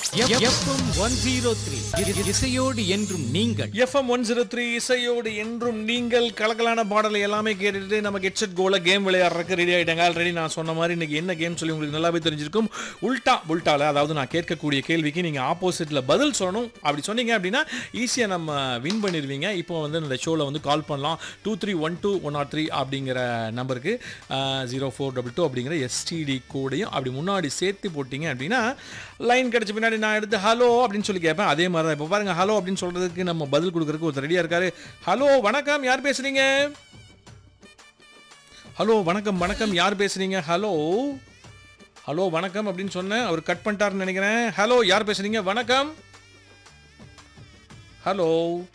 FM one zero three இசையோடு என்றும் நீங்கள் எஃப்எம் ஒன் ஜீரோ த்ரீ இசையோடு என்றும் நீங்கள் கலக்கலான பாடலை எல்லாமே கேட்டுட்டு நம்ம ஹெட்செட் கோல கேம் விளையாடுறதுக்கு ரெடி ஆயிட்டாங்க ஆல்ரெடி நான் சொன்ன மாதிரி இன்னைக்கு என்ன கேம் சொல்லி உங்களுக்கு நல்லாவே தெரிஞ்சிருக்கும் உல்டா புல்டால அதாவது நான் கேட்கக்கூடிய கேள்விக்கு நீங்கள் ஆப்போசிட்டில் பதில் சொல்லணும் அப்படி சொன்னீங்க அப்படின்னா ஈஸியாக நம்ம வின் பண்ணிடுவீங்க இப்போ வந்து இந்த ஷோவில் வந்து கால் பண்ணலாம் two three one two one nought three அப்படிங்கிற நம்பருக்கு ஜீரோ ஃபோர் டபுள் டூ அப்படிங்கிற எஸ்டிடி கோடையும் அப்படி முன்னாடி சேர்த்து போட்டிங்க அப்படின்னா லைன் கிடச்ச பின்னாடி நான் எடுத்து ஹலோ அப்படின்னு சொல்லி கேட்பேன் அதே மாதிரி தான் இப்போ பாருங்க ஹலோ அப்படின்னு சொல்றதுக்கு நம்ம பதில் கொடுக்கறதுக்கு ஒருத்தர் ரெடியாக இருக்காரு ஹலோ வணக்கம் யார் பேசுறீங்க ஹலோ வணக்கம் வணக்கம் யார் பேசுறீங்க ஹலோ ஹலோ வணக்கம் அப்படின்னு சொன்னேன் அவர் கட் பண்ணிட்டாருன்னு நினைக்கிறேன் ஹலோ யார் பேசுறீங்க வணக்கம் ஹலோ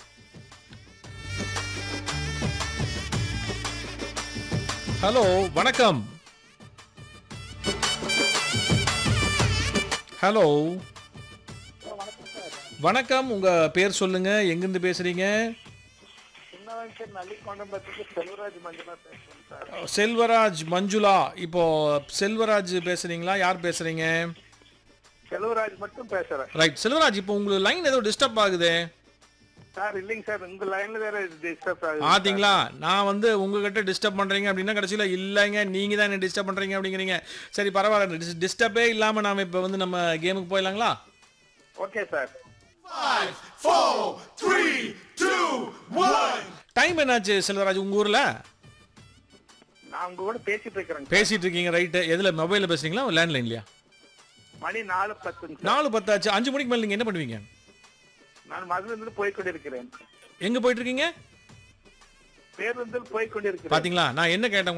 ஹலோ வணக்கம் ஹலோ வணக்கம் உங்க பேர் சொல்லுங்க எங்கிருந்து பேசுறீங்க சின்னவன் சார் நல்லிக்கொண்டம்பத்துக்கு செல்வராஜ் மஞ்சுளா பேசுறேன் சார் செல்வராஜ் மஞ்சுளா இப்போ செல்வராஜ் பேசுறீங்களா யார் பேசுறீங்க செல்வராஜ் மட்டும் பேசுறேன் ரைட் செல்வராஜ் இப்போ உங்களுக்கு லைன் ஏதோ டிஸ்டர்ப் ஆகுதே சார் இல்லைங்க சார் உங்க லைன்ல வேற டிஸ்டர்ப் ஆகுது பாத்தீங்களா நான் வந்து உங்ககிட்ட டிஸ்டர்ப் பண்றீங்க அப்படின்னா கடைசியில இல்லைங்க நீங்க தான் என்ன டிஸ்டர்ப் பண்றீங்க அப்படிங்கிறீங்க சரி பரவாயில்ல டிஸ்டர்பே இல்லாம நாம இப்போ வந்து நம்ம கேமுக்கு போயிடலாங்களா ஓகே சார் டைம் என்னாச்சு செல்வராஜ் உங்க ஊர்ல நான் உங்க கூட பேசிட்டு இருக்கிறேங்க பேசிட்டு இருக்கீங்க ரைட்டு எதுல மொபைல்ல பேசுறீங்களா லேண்ட்லைன்லயா மணி நாலு பத்துங்க சார் நாலு பத்தாச்சு அஞ்சு மணிக்கு மேல நீங்க என்ன பண்ணுவீங்க நான் மதுரிலிருந்து போய் கொண்டிருக்கிறேன் எங்க போயிட்டு இருக்கீங்க பேருந்தில் போய் கொண்டிருக்கிறேன் பாத்தீங்களா நான் என்ன கேட்டேன்